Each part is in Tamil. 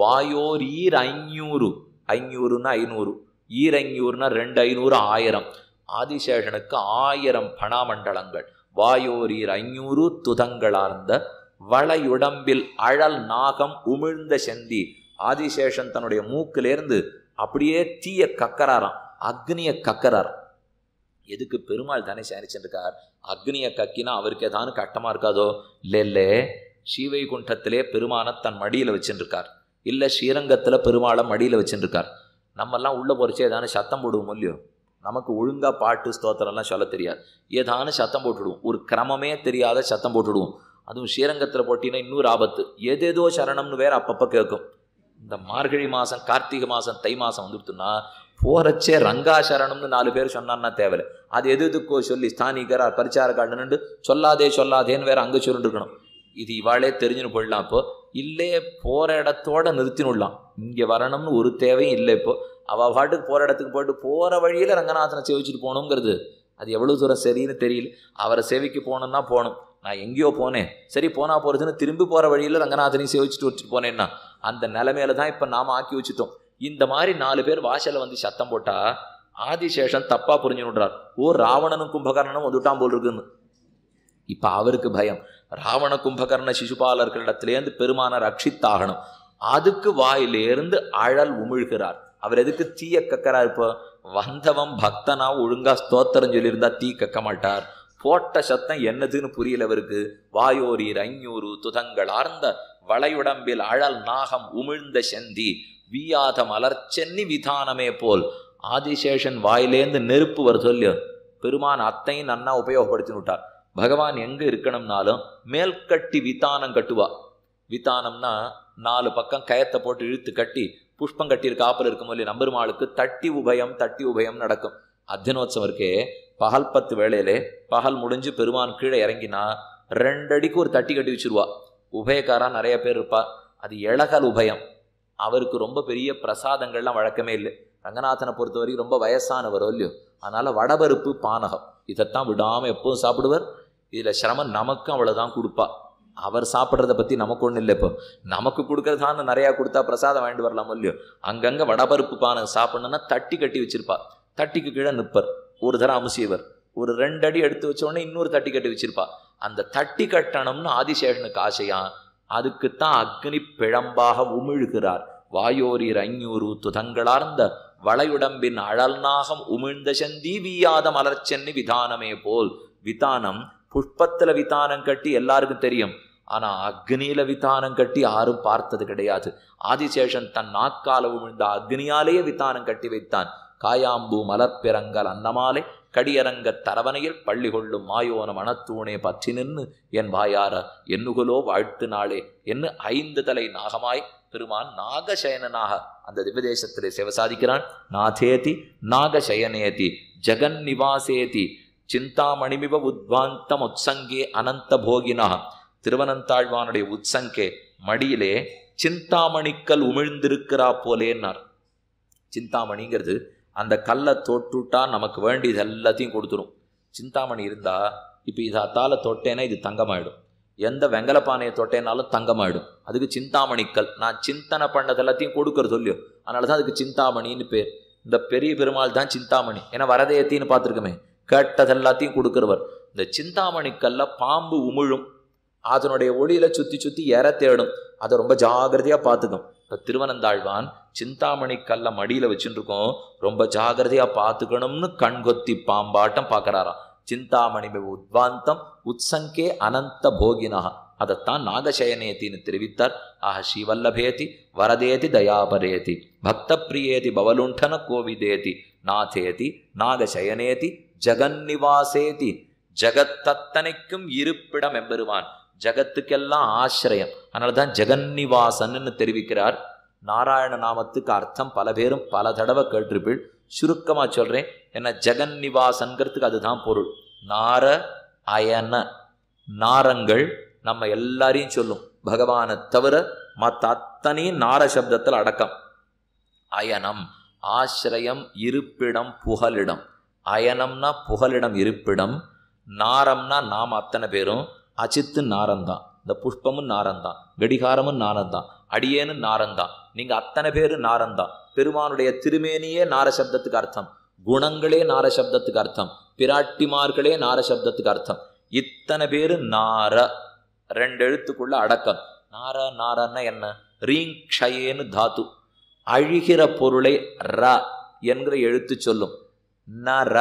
வாயோர் ஈர் ஐநூறு ஐநூறுன்னா ஐநூறு ஈர் ஐநூறுனா ரெண்டு ஐநூறு ஆயிரம் ஆதிசேஷனுக்கு ஆயிரம் பணாமண்டலங்கள் வாயோர் ஈர் ஐநூறு துதங்களார்ந்த வளையுடம்பில் அழல் நாகம் உமிழ்ந்த செந்தி ஆதிசேஷன் தன்னுடைய மூக்கிலேருந்து அப்படியே தீய கக்கறாராம் அக்னிய கக்கறார் எதுக்கு பெருமாள் தானே சேனிச்சிருக்கார் அக்னிய கக்கினா அவருக்கு ஏதானு கட்டமா இருக்காதோ இல்லை இல்லை ஸ்ரீவைகுண்டத்திலே பெருமானை தன் மடியில் வச்சுருக்கார் இல்லை ஸ்ரீரங்கத்தில் பெருமாளை மடியில் வச்சுருக்கார் நம்மெல்லாம் உள்ள போறச்சே ஏதானு சத்தம் போடுவோம் இல்லையோ நமக்கு ஒழுங்கா பாட்டு ஸ்தோத்திரம்லாம் சொல்ல தெரியாது ஏதானு சத்தம் போட்டுடுவோம் ஒரு கிரமமே தெரியாத சத்தம் போட்டுடுவோம் அதுவும் ஸ்ரீரங்கத்தில் போட்டினா இன்னொரு ஆபத்து ஏதேதோ சரணம்னு வேற அப்பப்போ கேட்கும் இந்த மார்கழி மாதம் கார்த்திகை மாதம் தை மாதம் வந்துடுத்துன்னா போறச்சே ரங்கா சரணம்னு நாலு பேர் சொன்னான்னா தேவையில்லை அது எது எதுக்கோ சொல்லி ஸ்தானிகரா பரிச்சாரக்காரன்னு சொல்லாதே சொல்லாதேன்னு வேற அங்கே சொல்லிருக்கணும் இது இவாளே தெரிஞ்சுன்னு போயிடலாம் இப்போ இல்லே போகிற இடத்தோட நிறுத்தினுடலாம் இங்கே வரணும்னு ஒரு தேவையும் இல்லை இப்போ அவள் பாட்டுக்கு போகிற இடத்துக்கு போயிட்டு போகிற வழியில் ரங்கநாதனை சேவிச்சுட்டு போகணுங்கிறது அது எவ்வளோ தூரம் சரின்னு தெரியல அவரை சேவிக்கு போகணுன்னா போகணும் நான் எங்கேயோ போனேன் சரி போனா போகிறதுன்னு திரும்பி போகிற வழியில் ரங்கநாதனையும் சேவிச்சுட்டு வச்சுட்டு போனேன்னா அந்த நிலைமையில தான் இப்போ நாம் ஆக்கி வச்சுட்டோம் இந்த மாதிரி நாலு பேர் வாசலில் வந்து சத்தம் போட்டா ஆதிசேஷன் தப்பா புரிஞ்சுனுடுறார் ஓ ராவணனும் கும்பகர்ணனும் வந்துட்டான் போல் இருக்குன்னு இப்போ அவருக்கு பயம் ராவண கும்பகர்ண சிசுபாலர்களிடத்திலேருந்து பெருமான ரட்சித்தாகணும் அதுக்கு வாயிலேருந்து அழல் உமிழ்கிறார் அவர் எதுக்கு தீய கக்கறார் இப்போ வந்தவன் பக்தனா ஒழுங்கா ஸ்தோத்திரம் சொல்லியிருந்தா தீ கக்க மாட்டார் போட்ட சத்தம் என்னதுன்னு புரியல அவருக்கு வாயோரீர் ஐநூறு துதங்கள் ஆர்ந்த வளையுடம்பில் அழல் நாகம் உமிழ்ந்த செந்தி வீயாத மலர்ச்சென்னி விதானமே போல் ஆதிசேஷன் வாயிலேந்து நெருப்பு வருது இல்லையோ பெருமான் அத்தையும் நன்னா உபயோகப்படுத்தி விட்டார் பகவான் எங்க இருக்கணும்னாலும் மேல்கட்டி வித்தானம் கட்டுவா வித்தானம்னா நாலு பக்கம் கயத்தை போட்டு இழுத்து கட்டி புஷ்பம் கட்டியிருக்க ஆப்பில் இருக்கும் இல்லையா நம்பெருமாளுக்கு தட்டி உபயம் தட்டி உபயம் நடக்கும் அத்தியனோத்சவம் இருக்கே பகல் பத்து வேளையிலே பகல் முடிஞ்சு பெருமான் கீழே இறங்கினா ரெண்டடிக்கு ஒரு தட்டி கட்டி வச்சிருவா உபயக்காரா நிறைய பேர் இருப்பா அது இளகல் உபயம் அவருக்கு ரொம்ப பெரிய பிரசாதங்கள்லாம் வழக்கமே இல்லை ரங்கநாதனை பொறுத்த வரைக்கும் ரொம்ப வயசானவரோ இல்லையோ அதனால வடபருப்பு பானகம் இதைத்தான் விடாம எப்பவும் சாப்பிடுவார் இதுல சிரமம் நமக்கும் அவ்வளவுதான் கொடுப்பா அவர் சாப்பிட்றத பத்தி நமக்கு ஒன்றும் இல்லை இப்போ நமக்கு கொடுக்கறதான்னு நிறையா கொடுத்தா பிரசாதம் வாங்கிட்டு வரலாம் இல்லையோ அங்கங்க வடபருப்பு பானகம் சாப்பிடணும்னா தட்டி கட்டி வச்சிருப்பா தட்டிக்கு கீழே நிற்பர் ஒரு தரம் அமுசியவர் ஒரு ரெண்டு அடி எடுத்து வச்ச உடனே இன்னொரு தட்டி கட்டி வச்சிருப்பா அந்த தட்டி கட்டணம்னு ஆதிசேஷனுக்கு ஆசையா அதுக்குத்தான் அக்னி பிழம்பாக உமிழ்கிறார் வாயோரீர் ஐநூறு துதங்களார்ந்த வளையுடம்பின் அழல்நாகம் உமிழ்ந்த செந்தி வீயாத மலர்ச்சென்னி விதானமே போல் விதானம் புஷ்பத்துல விதானம் கட்டி எல்லாருக்கும் தெரியும் ஆனா அக்னியில விதானம் கட்டி யாரும் பார்த்தது கிடையாது ஆதிசேஷன் தன் நாக்கால உமிழ்ந்த அக்னியாலேயே விதானம் கட்டி வைத்தான் காயாம்பூ மலர்பிறங்கல் அன்னமாலை கடியரங்க தரவனையில் பள்ளி கொள்ளும் மாயோன மனத்தூணே பற்றி நின்று என் வாயார என்னுகுலோ வாழ்த்து நாளே என்று ஐந்து தலை நாகமாய் பெருமான் நாகசயனனாக அந்த திவ்யதேசத்திலே சேவை சாதிக்கிறான் நாதேதி நாகசயனேதி ஜெகன் நிவாசேதி சிந்தாமணிமிவ உத்வாந்தம் உத்சங்கே அனந்த போகினா திருவனந்தாழ்வானுடைய உத்சங்கே மடியிலே சிந்தாமணிக்கல் உமிழ்ந்திருக்கிறா போலேன்னார் சிந்தாமணிங்கிறது அந்த கல்லை தொட்டுட்டா நமக்கு வேண்டியது எல்லாத்தையும் கொடுத்துரும் சிந்தாமணி இருந்தா இப்போ இது அத்தால தொட்டேன்னா இது தங்கமாயிடும் எந்த வெங்கல பானையை தொட்டேனாலும் தங்கமாயிடும் அதுக்கு சிந்தாமணிக்கல் நான் சிந்தனை பண்ணது எல்லாத்தையும் கொடுக்கறது இல்லையோ அதனால தான் அதுக்கு சிந்தாமணின்னு பேர் இந்த பெரிய பெருமாள் தான் சிந்தாமணி ஏன்னா வரதேத்தின்னு பார்த்துருக்கோமே கேட்டது எல்லாத்தையும் கொடுக்கிறவர் இந்த சிந்தாமணிக்கல்ல பாம்பு உமிழும் அதனுடைய ஒளியில சுத்தி சுத்தி எற தேடும் அதை ரொம்ப ஜாகிரதையா பார்த்துக்கும் இப்போ திருவனந்தாழ்வான் சிந்தாமணி கல்ல மடியில வச்சுருக்கோம் ரொம்ப ஜாகிரதையா பார்த்துக்கணும்னு கண்கொத்தி பாம்பாட்டம் பார்க்கறாராம் சிந்தாமணி உத்வாந்தம் உத்சங்கே அனந்த போகினா அதைத்தான் நாகசயனேத்தின்னு தெரிவித்தார் ஆஹ ஸ்ரீவல்லபேதி வரதேதி தயாபரேதி பக்த பிரியேதி பவலுண்டன கோவிதேதி நாதேதி நாகசயனேதி ஜெகன்னிவாசேதி ஜெகத்தத்தனைக்கும் இருப்பிடம் எம்பெருவான் ஜகத்துக்கெல்லாம் ஆசிரியம் அதனால தான் ஜெகன்னிவாசன்னு தெரிவிக்கிறார் நாராயண நாமத்துக்கு அர்த்தம் பல பேரும் பல தடவை கேட்டிருப்பீள் சுருக்கமாக சொல்கிறேன் என்ன ஜெகன்னிவாசன்கிறதுக்கு அதுதான் பொருள் நார அயன நாரங்கள் நம்ம எல்லாரையும் சொல்லும் பகவானை தவிர மற்ற அத்தனையும் நார சப்தத்தில் அடக்கம் அயனம் ஆசிரியம் இருப்பிடம் புகலிடம் அயனம்னா புகலிடம் இருப்பிடம் நாரம்னா நாம் அத்தனை பேரும் அச்சித்து நாரம்தான் இந்த புஷ்பமும் நாரம்தான் கடிகாரமும் நாரம்தான் அடியேன்னு நாரந்தான் நீங்க அத்தனை பேரு நாரந்தான் பெருமானுடைய திருமேனியே நார சப்தத்துக்கு அர்த்தம் குணங்களே நார சப்தத்துக்கு அர்த்தம் பிராட்டிமார்களே நார சப்தத்துக்கு அர்த்தம் இத்தனை பேரு நார ரெண்டு எழுத்துக்குள்ள அடக்கம் நார நாரன்னா என்ன ரீங் க்ஷயேன்னு தாத்து அழிகிற பொருளை ர என்கிற எழுத்து சொல்லும் நர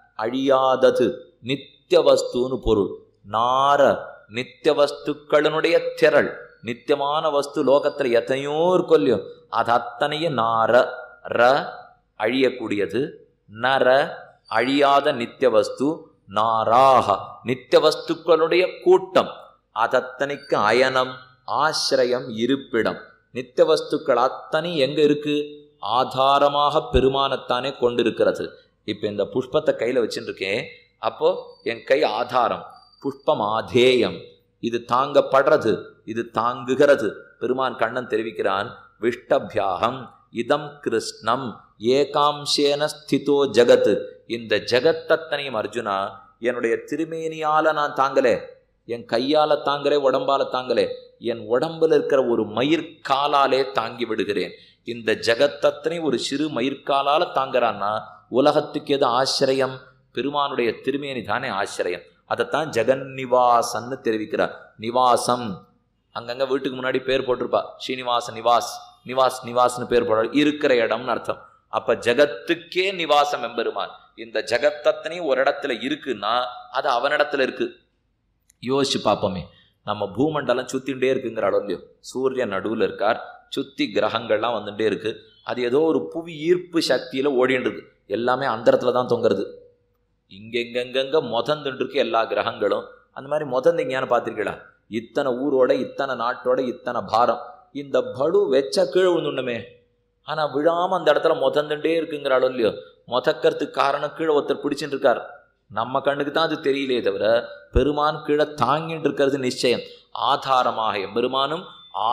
அழியாதது நித்திய வஸ்துன்னு பொருள் நார நித்திய வஸ்துக்களினுடைய திரள் நித்தியமான வஸ்து லோகத்துல எத்தனையோ இருக்கும் இல்லையோ அது அத்தனையும் நார ர அழியக்கூடியது நர அழியாத நித்திய வஸ்து நாராக நித்திய வஸ்துக்களுடைய கூட்டம் அதத்தனைக்கு அயனம் ஆசிரயம் இருப்பிடம் நித்திய வஸ்துக்கள் அத்தனை எங்க இருக்கு ஆதாரமாக பெருமானத்தானே கொண்டிருக்கிறது இப்போ இந்த புஷ்பத்தை கையில் வச்சுருக்கேன் அப்போ என் கை ஆதாரம் புஷ்பம் ஆதேயம் இது தாங்கப்படுறது இது தாங்குகிறது பெருமான் கண்ணன் தெரிவிக்கிறான் விஷ்டபியாகம் இதம் கிருஷ்ணம் ஏகாம்சேன ஸ்திதோ ஜகத் இந்த ஜெகத்தத்தனையும் அர்ஜுனா என்னுடைய திருமேனியால நான் தாங்கலே என் கையால தாங்கலே உடம்பால தாங்கலே என் உடம்புல இருக்கிற ஒரு மயிர்காலாலே தாங்கி விடுகிறேன் இந்த ஜெகத்தத்தனை ஒரு சிறு மயிர்காலால தாங்குறான்னா உலகத்துக்கு எது ஆசிரியம் பெருமானுடைய திருமேனி தானே ஆசிரியம் அதைத்தான் ஜெகன் நிவாசன்னு தெரிவிக்கிறார் நிவாசம் அங்கங்க வீட்டுக்கு முன்னாடி பேர் போட்டிருப்பா ஸ்ரீனிவாச நிவாஸ் நிவாஸ் நிவாஸ்னு பேர் போட இருக்கிற இடம்னு அர்த்தம் அப்ப ஜகத்துக்கே நிவாசம் எம்பெருமான் இந்த ஜகத்தத்தனையும் ஒரு இடத்துல இருக்குன்னா அது அவனிடத்துல இருக்கு யோசிச்சு பார்ப்போமே நம்ம பூமண்டலம் சுத்திண்டே இருக்குங்கிற அளவு இல்லையோ சூரியன் நடுவில் இருக்கார் சுத்தி கிரகங்கள்லாம் வந்துட்டே இருக்கு அது ஏதோ ஒரு புவி ஈர்ப்பு சக்தியில ஓடின்றது எல்லாமே அந்தரத்துல தான் தொங்குறது இங்கெங்கெங்கெங்க முதந்துட்டு இருக்கு எல்லா கிரகங்களும் அந்த மாதிரி முதந்தீங்கன்னு பார்த்திருக்கீங்களா இத்தனை ஊரோட இத்தனை நாட்டோட இத்தனை பாரம் இந்த படு வெச்ச கீழே விழுந்துண்டுமே ஆனா விழாம அந்த இடத்துல முதந்துட்டே இருக்குங்கிற அளவு இல்லையோ முதக்கிறதுக்கு காரணம் கீழே ஒருத்தர் பிடிச்சிட்டு இருக்கார் நம்ம கண்ணுக்கு தான் அது தெரியலையே தவிர பெருமான் கீழே தாங்கிட்டு இருக்கிறது நிச்சயம் ஆதாரமாக எம்பெருமானும்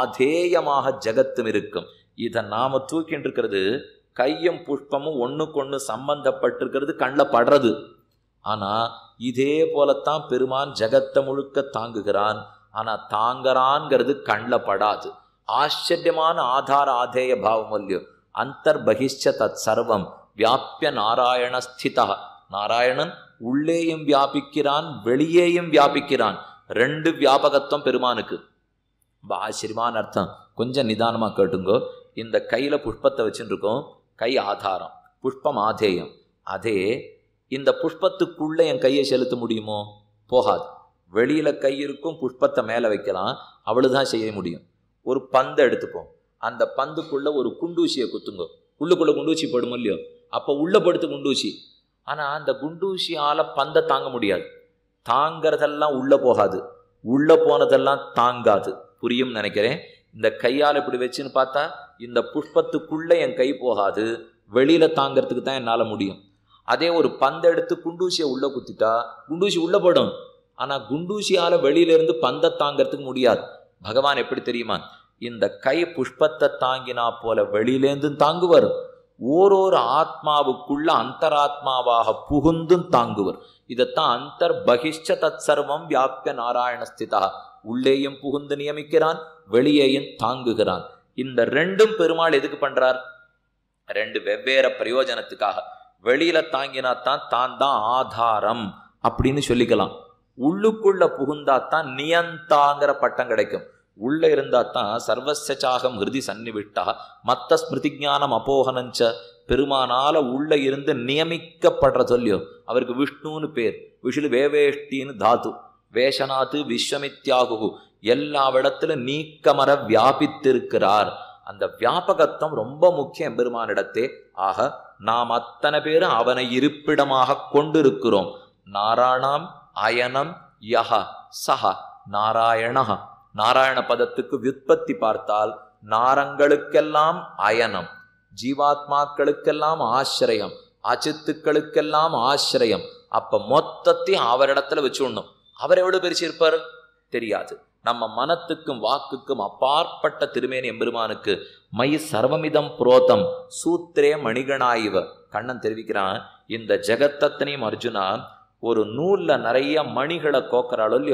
ஆதேயமாக ஜகத்தும் இருக்கும் இதை நாம தூக்கிட்டு இருக்கிறது கையும் புஷ்பமும் ஒண்ணுக்கொண்ணு சம்பந்தப்பட்டிருக்கிறது கண்ணில் படுறது ஆனா இதே போலத்தான் பெருமான் ஜகத்தை முழுக்க தாங்குகிறான் ஆனா தாங்கறான்ங்கிறது கண்ணில் படாது ஆச்சரியமான ஆதார ஆதேய பாவம் இல்லையோ அந்தர் பகிஷ்ட தத் சர்வம் வியாபிய நாராயண ஸ்திதா நாராயணன் உள்ளேயும் வியாபிக்கிறான் வெளியேயும் வியாபிக்கிறான் ரெண்டு வியாபகத்துவம் பெருமானுக்கு ரொம்ப ஆச்சரியமான அர்த்தம் கொஞ்சம் நிதானமாக கேட்டுங்கோ இந்த கையில் புஷ்பத்தை வச்சுட்டு இருக்கோம் கை ஆதாரம் புஷ்பம் ஆதேயம் அதே இந்த புஷ்பத்துக்குள்ளே என் கையை செலுத்த முடியுமோ போகாது வெளியில் கை இருக்கும் புஷ்பத்தை மேலே வைக்கலாம் அவ்வளவுதான் செய்ய முடியும் ஒரு பந்தை எடுத்துப்போம் அந்த பந்துக்குள்ளே ஒரு குண்டூசியை குத்துங்கோ உள்ளுக்குள்ளே குண்டூசி படும் இல்லையோ அப்போ உள்ளே படுத்து குண்டூசி ஆனால் அந்த குண்டூசியால் பந்தை தாங்க முடியாது தாங்கிறதெல்லாம் உள்ளே போகாது உள்ளே போனதெல்லாம் தாங்காது புரியும் நினைக்கிறேன் இந்த கையால் இப்படி வச்சுன்னு பார்த்தா இந்த புஷ்பத்துக்குள்ளே என் கை போகாது வெளியில் தாங்கிறதுக்கு தான் என்னால் முடியும் அதே ஒரு பந்தை எடுத்து குண்டூசியை உள்ளே குத்திட்டா குண்டூசி உள்ளே படும் ஆனால் குண்டூசியால் வெளியிலேருந்து பந்தை தாங்கிறதுக்கு முடியாது பகவான் எப்படி தெரியுமா இந்த கை புஷ்பத்தை தாங்கினா போல வெளியிலேருந்தும் தாங்குவர் ஓரொரு ஆத்மாவுக்குள்ள அந்தராத்மாவாக புகுந்தும் தாங்குவர் இதைத்தான் அந்தர் பகிஷ்ட தத் சர்வம் வியாபிய நாராயண ஸ்திதா உள்ளேயும் புகுந்து நியமிக்கிறான் வெளியேயும் தாங்குகிறான் இந்த ரெண்டும் பெருமாள் எதுக்கு பண்றார் ரெண்டு வெவ்வேறு பிரயோஜனத்துக்காக வெளியில தாங்கினா தான் தான் தான் ஆதாரம் அப்படின்னு சொல்லிக்கலாம் உள்ளுக்குள்ள புகுந்தா தான் நியந்தாங்கிற பட்டம் கிடைக்கும் உள்ள இருந்தா தான் சர்வசச்சாகம் ஹிருதி சன்னிவிட்டா மத்த ஸ்மிருதி ஞானம் அப்போகனஞ்ச பெருமானால உள்ள இருந்து நியமிக்கப்படுற சொல்லியோ அவருக்கு விஷ்ணுன்னு பேர் விஷுலு வேவேஷ்டின்னு தாத்து வேஷநாத்து விஸ்வமித்யாகு எல்லா இடத்துல நீக்கமர வியாபித்திருக்கிறார் அந்த வியாபகத்துவம் ரொம்ப முக்கியம் பெருமானிடத்தே ஆக நாம் அத்தனை பேரும் அவனை இருப்பிடமாக கொண்டிருக்கிறோம் நாராயணம் அயனம் யஹ சஹ நாராயணஹ நாராயண பதத்துக்கு வியுற்பத்தி பார்த்தால் நாரங்களுக்கெல்லாம் அயனம் ஜீவாத்மாக்களுக்கெல்லாம் ஆசிரியம் அச்சித்துக்களுக்கெல்லாம் ஆசிரியம் அப்ப மொத்தத்தையும் அவரிடத்துல வச்சுடணும் அவர் எவ்வளவு பிரிச்சிருப்பார் தெரியாது நம்ம மனத்துக்கும் வாக்குக்கும் அப்பாற்பட்ட திருமேனி எம்பெருமானுக்கு மை சர்வமிதம் புரோதம் சூத்திரே மணிகணாயிவ கண்ணன் தெரிவிக்கிறான் இந்த ஜெகத்தத்தனையும் அர்ஜுனா ஒரு நூல்ல நிறைய மணிகளை கோக்குறாளோ இல்லையோ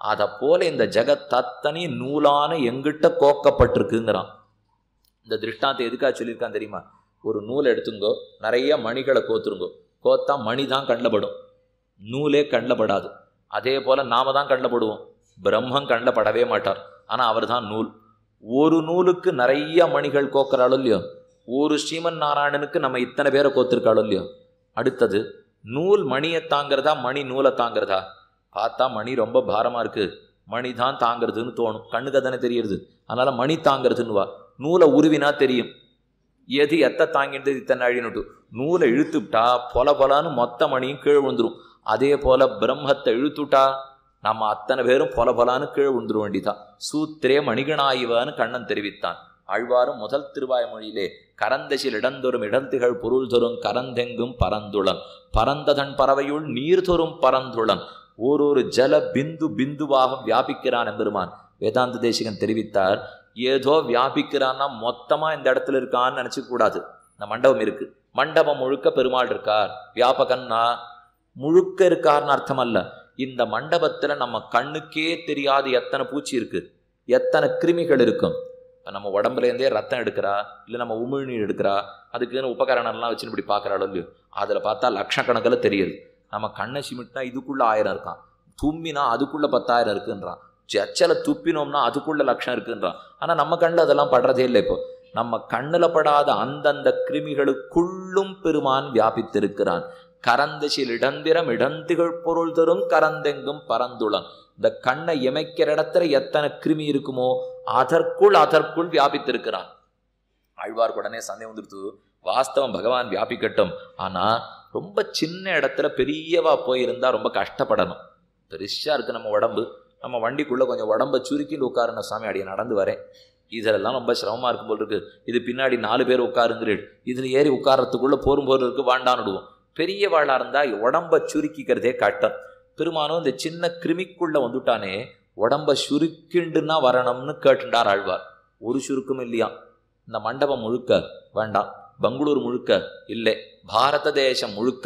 அதை போல இந்த ஜெகத் அத்தனை நூலான எங்கிட்ட கோக்கப்பட்டிருக்குங்கிறான் இந்த திருஷ்டாந்தம் எதுக்காக சொல்லியிருக்கான் தெரியுமா ஒரு நூல் எடுத்துங்கோ நிறைய மணிகளை கோத்துருங்கோ கோத்தா மணி தான் கண்ணில் படும் நூலே கண்ணில் படாது அதே போல் நாம தான் கண்ணில் படுவோம் பிரம்மம் கண்ணில் படவே மாட்டார் ஆனால் அவர் தான் நூல் ஒரு நூலுக்கு நிறைய மணிகள் கோக்குறாளோ இல்லையோ ஒரு ஸ்ரீமன் நாராயணனுக்கு நம்ம இத்தனை பேரை கோத்திருக்காளோ இல்லையோ அடுத்தது நூல் மணியை தாங்கிறதா மணி நூலை தாங்கிறதா பார்த்தா மணி ரொம்ப பாரமாக இருக்குது மணி தான் தாங்கிறதுன்னு தோணும் கண்ணுக்கு தானே தெரியுது அதனால் மணி தாங்கிறதுன்னு வா நூலை உருவினா தெரியும் எது எத்த தாங்கிட்டு இத்தனை அழினுட்டு நூலை இழுத்துவிட்டா பொல பொலான்னு மொத்த மணியும் கீழே விழுந்துரும் அதே போல பிரம்மத்தை இழுத்துட்டா நம்ம அத்தனை பேரும் பொல பொலான்னு கீழே விழுந்துட வேண்டிதான் சூத்திரே மணிகணாயிவான்னு கண்ணன் தெரிவித்தான் ஆழ்வாரும் முதல் திருவாய்மொழியிலே கரந்தசில் இடந்தொரும் இடர்த்திகள் பொருள் தொறும் கரந்தெங்கும் பரந்துளன் பரந்ததன் பறவையுள் நீர் தொறும் பரந்துளன் ஓரொரு ஜல பிந்து பிந்துவாக வியாபிக்கிறான் எம்பெருமான் வேதாந்த தேசிகன் தெரிவித்தார் ஏதோ வியாபிக்கிறான்னா மொத்தமா இந்த இடத்துல இருக்கான்னு நினைச்சுக்க கூடாது இந்த மண்டபம் இருக்கு மண்டபம் முழுக்க பெருமாள் இருக்கார் வியாபகன்னா முழுக்க இருக்கார்னு அர்த்தம் அல்ல இந்த மண்டபத்துல நம்ம கண்ணுக்கே தெரியாது எத்தனை பூச்சி இருக்கு எத்தனை கிருமிகள் இருக்கும் இப்போ நம்ம உடம்புலேருந்தே ரத்தம் எடுக்கிறா இல்லை நம்ம உமிழ்நீர் எடுக்கிறா அதுக்குன்னு உபகரணம்லாம் வச்சுன்னு இப்படி பார்க்குறாளோ இல்லையோ அதில் பார்த்தா லட்சக்கணக்கில் தெரியுது நம்ம கண்ணை சிமிட்னா இதுக்குள்ளே ஆயிரம் இருக்கான் தும்மினா அதுக்குள்ளே பத்தாயிரம் இருக்குன்றான் எச்சலை துப்பினோம்னா அதுக்குள்ள லட்சம் இருக்குன்றான் ஆனால் நம்ம கண்ணில் அதெல்லாம் படுறதே இல்லை இப்போ நம்ம கண்ணில் படாத அந்தந்த கிருமிகளுக்குள்ளும் பெருமான் வியாபித்திருக்கிறான் கரந்தசில் இடந்திரம் இடந்திகள் பொருள் தரும் கரந்தெங்கும் பரந்துளன் இந்த கண்ணை இமைக்கிற இடத்துல எத்தனை கிருமி இருக்குமோ அதற்குள் அதற்குள் வியாபித்திருக்கிறான் ஆழ்வார் உடனே சந்தேகம் வந்துடுத்து வாஸ்தவம் பகவான் வியாபிக்கட்டும் ஆனா ரொம்ப சின்ன இடத்துல பெரியவா போயிருந்தா ரொம்ப கஷ்டப்படணும் பெருசா இருக்கு நம்ம உடம்பு நம்ம வண்டிக்குள்ள கொஞ்சம் உடம்ப சுருக்கின்னு உட்காருன சாமி அடியை நடந்து வரேன் இதெல்லாம் ரொம்ப சிரமமா இருக்கும் போல் இருக்கு இது பின்னாடி நாலு பேர் உட்காருங்கிறீள் இதுல ஏறி உட்காரத்துக்குள்ள போரும் போர் இருக்கு வாண்டான்னுடுவோம் பெரியவாளா இருந்தா உடம்ப சுருக்கிக்கிறதே கட்டம் பெருமானும் இந்த சின்ன கிருமிக்குள்ள வந்துட்டானே உடம்ப சுருக்கிண்டுன்னா வரணும்னு கேட்டுண்டார் ஆழ்வார் ஒரு சுருக்கம் இல்லையா இந்த மண்டபம் முழுக்க வேண்டாம் பெங்களூர் முழுக்க இல்லை பாரத தேசம் முழுக்க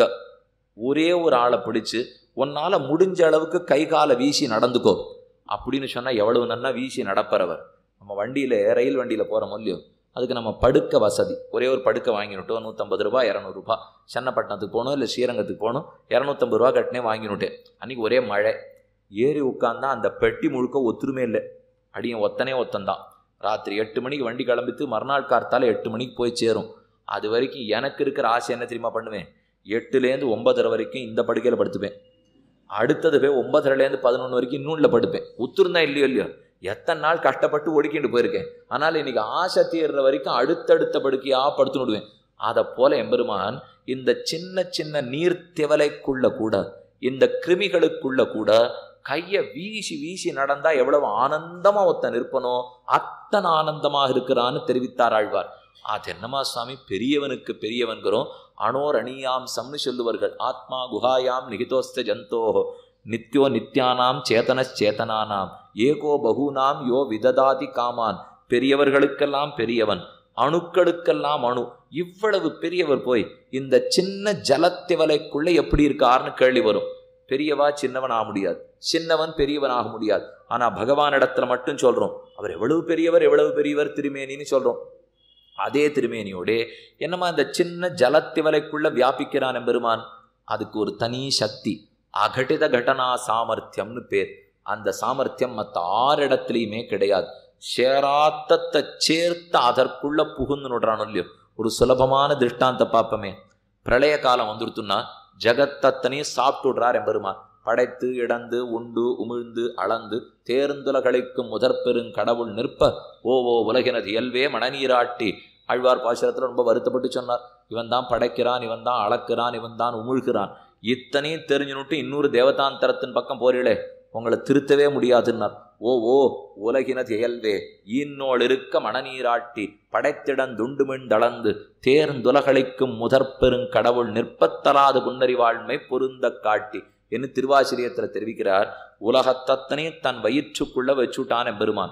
ஒரே ஒரு ஆளை பிடிச்சு உன்னால முடிஞ்ச அளவுக்கு கை காலை வீசி நடந்துக்கோ அப்படின்னு சொன்னா எவ்வளவு நன்னா வீசி நடப்பறவர் நம்ம வண்டியில ரயில் வண்டியில போறோம் இல்லையோ அதுக்கு நம்ம படுக்க வசதி ஒரே ஒரு படுக்க வாங்கினுட்டோம் நூற்றம்பது ரூபா இரநூறுபா சென்னப்பட்டினத்துக்கு போகணும் இல்லை ஸ்ரீரங்கத்துக்கு போகணும் இரநூத்தம்பது ரூபா கட்டினே வாங்கினுட்டேன் அன்றைக்கி ஒரே மழை ஏறி உட்காந்தா அந்த பெட்டி முழுக்க ஒத்துருமே இல்லை அடியும் ஒத்தனே ஒத்தந்தான் ராத்திரி எட்டு மணிக்கு வண்டி கிளம்பித்து மறுநாள் கார்த்தால எட்டு மணிக்கு போய் சேரும் அது வரைக்கும் எனக்கு இருக்கிற ஆசை என்ன தெரியுமா பண்ணுவேன் எட்டுலேருந்து ஒன்பதரை வரைக்கும் இந்த படுக்கையில் படுத்துப்பேன் அடுத்தது போய் ஒன்பதரைலேருந்து பதினொன்று வரைக்கும் இன்னொன்றில் படுப்பேன் உத்துருந்தா இல்லையோ இல்லையோ எத்தனை நாள் கஷ்டப்பட்டு ஒடுக்கிட்டு போயிருக்கேன் ஆனால் இன்னைக்கு ஆசை தீர்ற வரைக்கும் அடுத்தடுத்த படுக்கையா படுத்து விடுவேன் அதை போல எம்பெருமான் இந்த சின்ன சின்ன நீர் திவலைக்குள்ள கூட இந்த கிருமிகளுக்குள்ள கூட கையை வீசி வீசி நடந்தா எவ்வளவு ஆனந்தமா ஒருத்தன் இருப்பனோ அத்தனை ஆனந்தமாக இருக்கிறான்னு தெரிவித்தார் ஆழ்வார் அது என்னமா சுவாமி பெரியவனுக்கு பெரியவன்கிறோம் அணோர் அணியாம்சம்னு சொல்லுவார்கள் ஆத்மா குஹாயாம் நிகிதோஸ்த ஜந்தோஹோ நித்யோ நித்யானாம் சேதனச்சேதனானாம் ஏகோ பகூனாம் யோ விததாதி காமான் பெரியவர்களுக்கெல்லாம் பெரியவன் அணுக்களுக்கெல்லாம் அணு இவ்வளவு பெரியவர் போய் இந்த சின்ன ஜலத்திவலைக்குள்ள எப்படி இருக்காருன்னு கேள்வி வரும் பெரியவா சின்னவன் ஆக முடியாது சின்னவன் பெரியவன் ஆக முடியாது ஆனா பகவான் இடத்துல மட்டும் சொல்றோம் அவர் எவ்வளவு பெரியவர் எவ்வளவு பெரியவர் திருமேனின்னு சொல்றோம் அதே திருமேனியோடே என்னமா இந்த சின்ன ஜலத்திவலைக்குள்ள வியாபிக்கிறான் பெருமான் அதுக்கு ஒரு தனி சக்தி அகட்டித கடனா சாமர்த்தியம்னு பேர் அந்த சாமர்த்தியம் மற்ற ஆறு இடத்துலையுமே கிடையாது சேராத்தத்தை சேர்த்து அதற்குள்ள புகுந்து நுடுறான் இல்லையோ ஒரு சுலபமான திருஷ்டாந்த பார்ப்போமே பிரளய காலம் வந்துருத்துன்னா ஜகத்தத்தனையும் சாப்பிட்டு விடுறார் எம்பெருமான் படைத்து இடந்து உண்டு உமிழ்ந்து அளந்து தேர்ந்துலகளைக்கும் முதற்பெருங் கடவுள் நிற்ப ஓ ஓ உலகினது இயல்வே மணநீராட்டி ஆழ்வார் பாசுரத்தில் ரொம்ப வருத்தப்பட்டு சொன்னார் இவன் தான் படைக்கிறான் இவன் தான் அளக்கிறான் இவன் தான் உமிழ்கிறான் இத்தனையும் தெரிஞ்சுனுட்டு இன்னொரு தேவதாந்தரத்தின் பக்கம் போறீங்களே உங்களை திருத்தவே முடியாதுன்னார் ஓ ஓ உலகினது இயல்வே ஈன்னோள் இருக்க மணநீராட்டி படைத்திடந்துண்டுமிழ்ந்தளந்து தேர்ந்துலகளைக்கும் முதற்பெருங் கடவுள் நிற்பத்தலாது புன்னறிவாழ்மை பொருந்த காட்டி என்று திருவாசிரியத்தில் தெரிவிக்கிறார் உலகத்தத்தனையும் தன் வயிற்றுக்குள்ள வச்சுட்டான் பெருமான்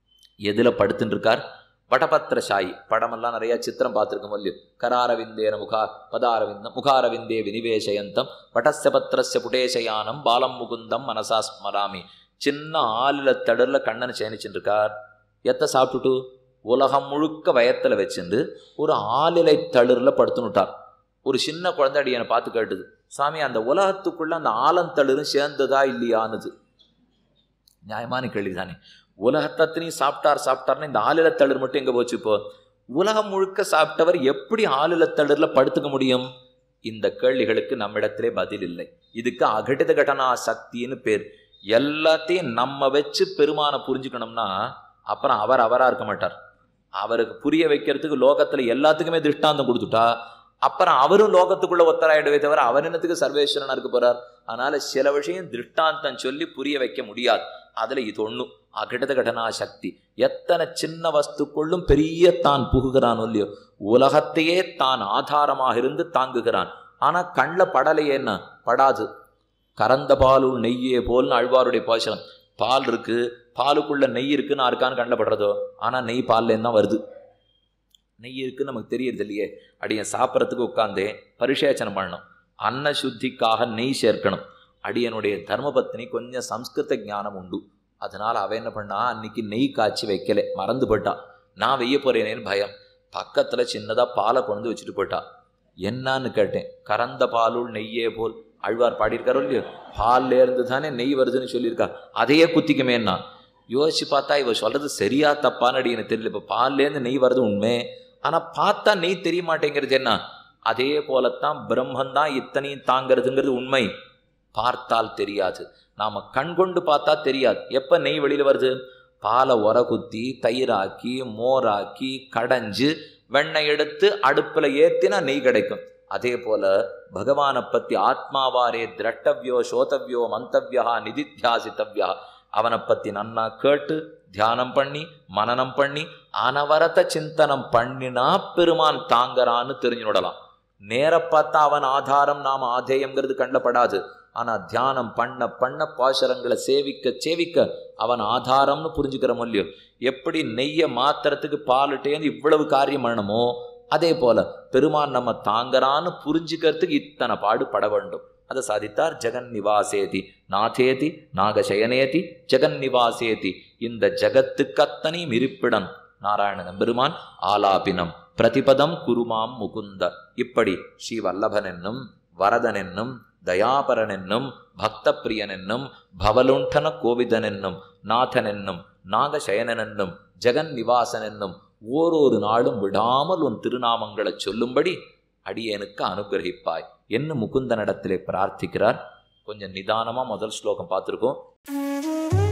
எதுல படுத்துட்டு இருக்கார் படபத்திர சாயி படமெல்லாம் நிறைய சித்திரம் பார்த்துருக்கோம் இல்லையோ கராரவிந்தேன முகா பதாரவிந்தம் முகாரவிந்தே வினிவேசயந்தம் பட்டஸ்ய பத்திரஸ்ய புடேசயானம் பாலம் முகுந்தம் மனசா ஸ்மராமி சின்ன ஆளில தடரில் கண்ணனை சேனிச்சுட்டு இருக்கார் எத்த சாப்பிட்டுட்டு உலகம் முழுக்க வயத்தில் வச்சுட்டு ஒரு ஆளிலை தளிரில் படுத்துனுட்டார் ஒரு சின்ன குழந்தை அடியனை பார்த்து கேட்டுது சாமி அந்த உலகத்துக்குள்ள அந்த ஆலந்தளிரும் சேர்ந்ததா இல்லையானுது நியாயமான கேள்வி தானே உலகத்தத்தினையும் சாப்பிட்டார் சாப்பிட்டார்னு இந்த ஆளிலத்தளிர் மட்டும் எங்கே போச்சு இப்போ உலகம் முழுக்க சாப்பிட்டவர் எப்படி ஆளிலத்தளிரில் படுத்துக்க முடியும் இந்த கேள்விகளுக்கு நம்மிடத்திலே பதில் இல்லை இதுக்கு அகடித கடனா சக்தின்னு பேர் எல்லாத்தையும் நம்ம வச்சு பெருமானை புரிஞ்சுக்கணும்னா அப்புறம் அவர் அவராக இருக்க மாட்டார் அவருக்கு புரிய வைக்கிறதுக்கு லோகத்தில் எல்லாத்துக்குமே திருஷ்டாந்தம் கொடுத்துட்டா அப்புறம் அவரும் லோகத்துக்குள்ள ஒத்தராயிடவே தவிர அவர் என்னத்துக்கு சர்வேஸ்வரனா இருக்க போறார் அதனால சில விஷயம் திருஷ்டாந்தம் சொல்லி புரிய வைக்க முடியாது அதுல இது ஒண்ணும் அகிடத கடனா சக்தி எத்தனை சின்ன வஸ்துக்குள்ளும் பெரிய தான் புகுகிறான் இல்லையோ உலகத்தையே தான் ஆதாரமாக இருந்து தாங்குகிறான் ஆனா கண்ணில் படலையேன்னா படாது கறந்த பாலுள் நெய்யே போல்னு அழ்வாருடைய பாசனம் பால் இருக்கு பாலுக்குள்ள நெய் இருக்குன்னு யாருக்கான்னு கண்ணில் படுறதோ ஆனா நெய் பால்லேருந்து தான் வருது நெய் இருக்குன்னு நமக்கு தெரியறது இல்லையே அடியன் சாப்பிட்றதுக்கு உட்காந்தேன் பரிசேச்சனம் பண்ணணும் அன்ன சுத்திக்காக நெய் சேர்க்கணும் அடியனுடைய தர்மபத்னி கொஞ்சம் சம்ஸ்கிருத ஞானம் உண்டு அதனால அவ என்ன பண்ணா அன்னைக்கு நெய் காய்ச்சி வைக்கல மறந்து போயிட்டா நான் வெய்ய போறேனேன்னு பயம் பக்கத்துல சின்னதா பாலை கொண்டு வச்சுட்டு போயிட்டா என்னன்னு கேட்டேன் கறந்த பாலுள் நெய்யே போல் அழ்வார் பாடியிருக்காரோ இல்லையோ பால்ல இருந்து தானே நெய் வருதுன்னு சொல்லியிருக்கா அதையே குத்திக்குமேன்னா யோசிச்சு பார்த்தா இவ சொல்றது சரியா தப்பான்னு அடி எனக்கு தெரியல இப்போ பால்லேருந்து நெய் வருது உண்மை ஆனா பார்த்தா நெய் தெரிய மாட்டேங்கிறது என்ன அதே போலத்தான் பிரம்மன் தான் இத்தனையும் தாங்கிறதுங்கிறது உண்மை பார்த்தால் தெரியாது நாம கண் கொண்டு பார்த்தா தெரியாது எப்ப நெய் வெளியில வருது பாலை உர குத்தி தயிராக்கி மோராக்கி கடைஞ்சு வெண்ணெய் எடுத்து அடுப்புல ஏத்தினா நெய் கிடைக்கும் அதே போல பகவானை பத்தி ஆத்மாவாரே திரட்டவ்யோ சோதவ்யோ மந்தவ்யா நிதித்தியாசித்தவ்யா அவனை பத்தி நன்னா கேட்டு தியானம் பண்ணி மனனம் பண்ணி அனவரத சிந்தனம் பண்ணினா பெருமான் தாங்கறான்னு தெரிஞ்சுடலாம் நேர பார்த்தா அவன் ஆதாரம் நாம ஆதேயம்ங்கிறது கண்டப்படாது ஆனா தியானம் பண்ண பண்ண பாசரங்களை சேவிக்க சேவிக்க அவன் ஆதாரம்னு புரிஞ்சுக்கிற இல்லையோ எப்படி நெய்யை மாத்துறதுக்கு பாலுட்டேந்து இவ்வளவு காரியம் பண்ணணுமோ அதே போல பெருமான் நம்ம தாங்கறான்னு புரிஞ்சுக்கிறதுக்கு இத்தனை பாடுபட வேண்டும் அதை சாதித்தார் ஜெகன் நிவாசேதி நாதேதி நாகசயனேதி ஜெகன் நிவாசேதி இந்த ஜகத்துக்கு அத்தனையும் இருப்பிடம் நாராயணன் பெருமான் ஆலாபினம் பிரதிபதம் குருமாம் முகுந்த இப்படி ஸ்ரீ வல்லபன் என்னும் வரதன் என்னும் தயாபரன் என்னும் பக்த பிரியன் என்னும் பவலுண்டன கோவிதன் என்னும் நாதன் என்னும் நாகசயனன் என்னும் ஜெகன் நிவாசன் என்னும் ஓரொரு நாளும் விடாமல் உன் திருநாமங்களை சொல்லும்படி அடியேனுக்கு அனுகிரகிப்பாய் என்ன முகுந்தனிடத்திலே பிரார்த்திக்கிறார் கொஞ்சம் நிதானமா முதல் ஸ்லோகம் பார்த்துருக்கோம்